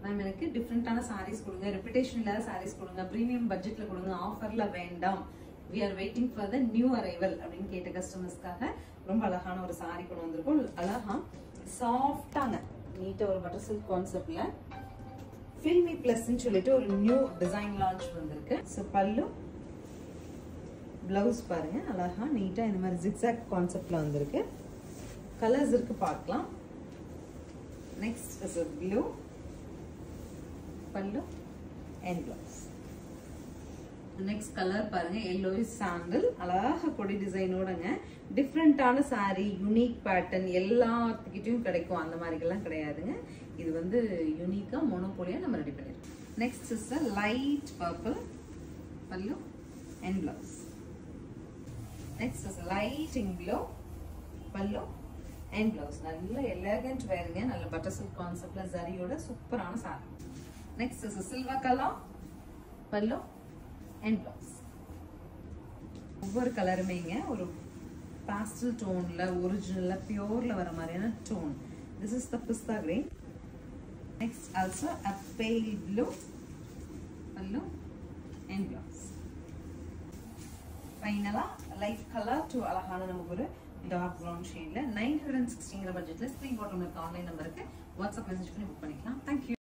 ma'am எனக்கு டிஃப்ரெண்டான சாரீஸ் கொடுங்க ரெப்புடேஷன் இல்லாத சாரீஸ் கொடுங்க ப்ரீமியம் பட்ஜெட்ல கொடுங்க ஆஃபர்ல வேண்டாம் we are waiting for the new arrival அப்படின்னு கேட்ட கஸ்டமர்ஸ்க்காக ரொம்ப அழகான ஒரு சாரி கொண்டு வந்திருக்கோம் அழகா சாஃப்டான நீட்டா ஒரு பட்டர் சில்க் கான்செப்ட்ல ஃபில்மி பிளஸ்ன்னு சொல்லிட்டு ஒரு நியூ டிசைன் லான்ச் வந்திருக்கு ஸோ பல்லு பிளவுஸ் பாருங்க அழகா நீட்டா இந்த மாதிரி ஜிக்ஸாக் கான்செப்ட்ல வந்திருக்கு கலர்ஸ் இருக்கு பார்க்கலாம் next is blue pallu and blouse next colour பாருங்க எல்லோ சாண்டில் அழகா கொடி டிசைனோடங்க டிஃப்ரெண்டான saree யூனிக் பேட்டர்ன் எல்லாத்துக்கிட்டையும் கிடைக்கும் அந்த மாதிரிக்கெல்லாம் கிடையாதுங்க இது வந்து யூனிக்கா மோனோபோலியா நம்ம ரெடி பண்ணிருக்கோம் next is a light purple pallu and blouse next is light in blue pallu and blouse நல்ல எலகண்ட் வேறுங்க நல்ல பட்டர் சில்க் கான்செப்ட்ல ஜரியோட சூப்பரான sari next is silver colour pallu and blouse ஒவ்வொரு கலருமேங்க ஒரு பாஸ்டல் டோன்ல ஒரிஜினல்ல பியோர்ல வர மாதிரியான tone this is the pista green next also a pale blue pallu and blouse ஃபைனலா லைட் கலர் டு அழகான நமக்கு ஒரு dark brown ஷேட்ல nine hundred and சிக்ஸ்டிங்கிற பட்ஜெட்ல ஸ்க்ரீன் பாட்டம் இருக்க ஆன்லைன் நம்பருக்கு வாட்ஸ்அப் மெசேஜ் பண்ணி புக் பண்ணிக்கலாம் தேங்க்யூ